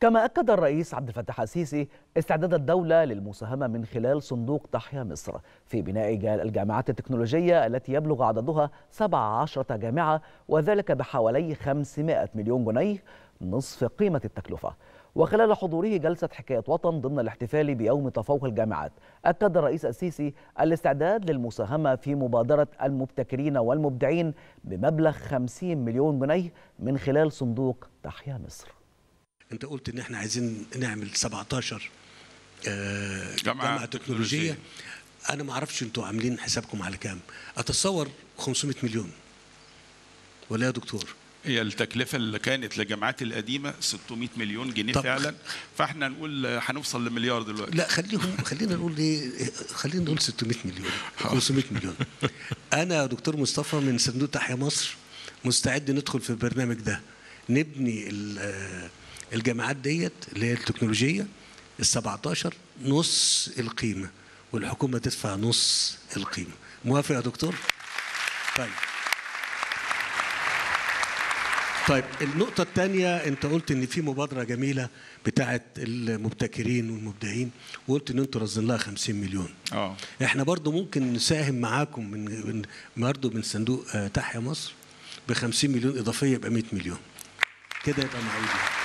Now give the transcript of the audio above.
كما أكد الرئيس عبد الفتاح السيسي استعداد الدولة للمساهمة من خلال صندوق تحيا مصر في بناء الجامعات التكنولوجية التي يبلغ عددها 17 جامعة وذلك بحوالي 500 مليون جنيه نصف قيمة التكلفة وخلال حضوره جلسة حكاية وطن ضمن الاحتفال بيوم تفوق الجامعات أكد الرئيس السيسي الاستعداد للمساهمة في مبادرة المبتكرين والمبدعين بمبلغ 50 مليون جنيه من خلال صندوق تحيا مصر انت قلت ان احنا عايزين نعمل 17 آه، جامعة جامعه تكنولوجيه تكنولوجية. انا ما اعرفش انتوا عاملين حسابكم على كام اتصور 500 مليون ولا يا دكتور هي التكلفة اللي كانت للجامعات القديمة 600 مليون جنيه طب- فعلا فاحنا نقول هنوصل لمليار دلوقتي لا خليهم خلينا نقول ايه خلينا نقول 600 مليون 500 مليون انا يا دكتور مصطفى من صندوق تحيا مصر مستعد ندخل في البرنامج ده نبني ال- آه، الجامعات ديت اللي هي التكنولوجيه ال 17 نص القيمه والحكومه تدفع نص القيمه موافق يا دكتور طيب طيب النقطة الثانية أنت قلت إن في مبادرة جميلة بتاعة المبتكرين والمبدعين وقلت إن أنتوا رصدين لها 50 مليون. اه إحنا برضو ممكن نساهم معاكم من من برضو من صندوق آه، تحيا مصر ب 50 مليون إضافية يبقى 100 مليون. كده يبقى معقول.